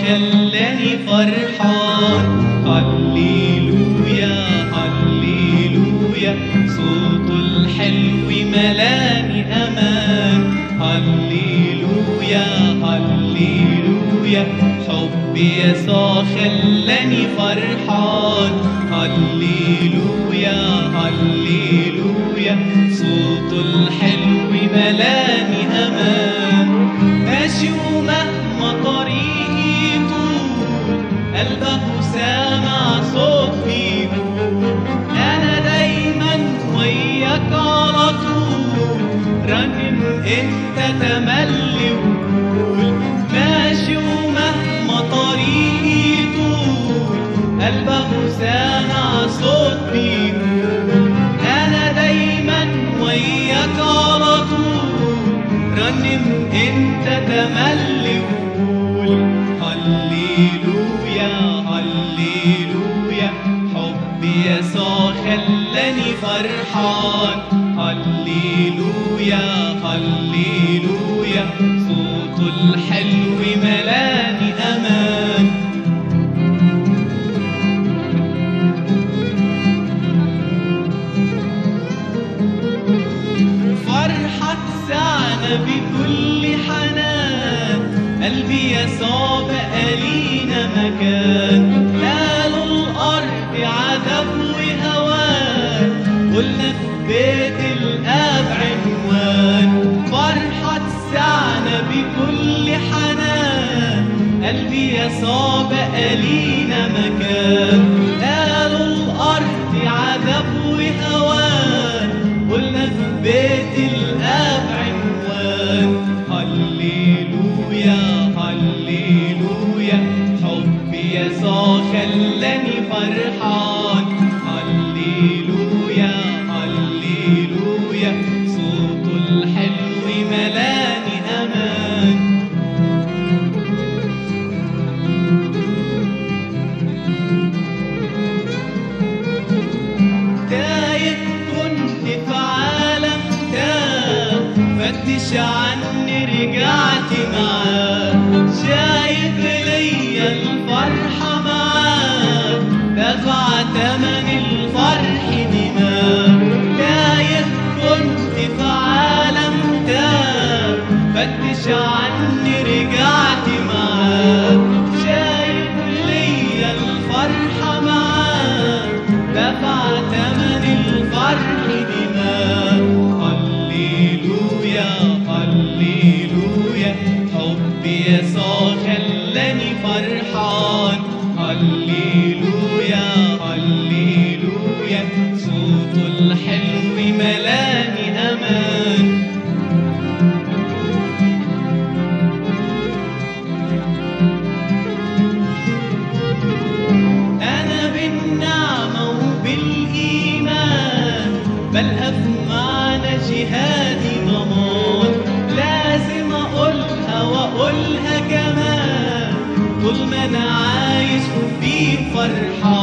خلاني فرحان هللويا هللويا صوته الحلو ملاني امان هللويا هللويا حب يسوع خلاني فرحان هللويا هللويا صوته الحلو ملاني امان ماشي ومهما طريقي طول قلبه سامع صوت بيقول انا دايما وياك على طول رنم انت تملي وقول ماشي ومهما طريقي طول قلبه سامع صوت بيقول انا دايما وياك على طول رنم انت تملي وقول هللويا هللويا حب يسوع خلاني فرحان هللويا هللويا صوته الحلو ملاني امان فرحة سعنا بكل حنان قلبي يسوع بقى لينا مكان لا له الأرض عذاب وهوان قلنا في بيت الآب عنوان فرحة سعنا بكل حنان قلبي يسوع بقى لينا مكان لا له الأرض عذاب وهوان قلنا في بيت الآب عنوان هللويا هللويا حب يسوع خلاني فرحان هللويا هللويا صوته الحلو ملاني أمان تايه كنت في عالم تاه فتش عني رجعت معاه شايف ليا الفرحة معاه دفع تمن الفرح دماغ تايه كنت في عالم تاه فتش عني رجعت معاه شايف ليا الفرحة معاه دفع تمن الفرح دماغ هللويا هللويا حب يسوع خلاني فرحان هللويا هللويا صوته الحلو ملاني امان أنا بالنعمة وبالإيمان بلقى في معنى جهادي ضمان لازم أقولها وأقولها كمان طول ما أنا عايش وفي فرحان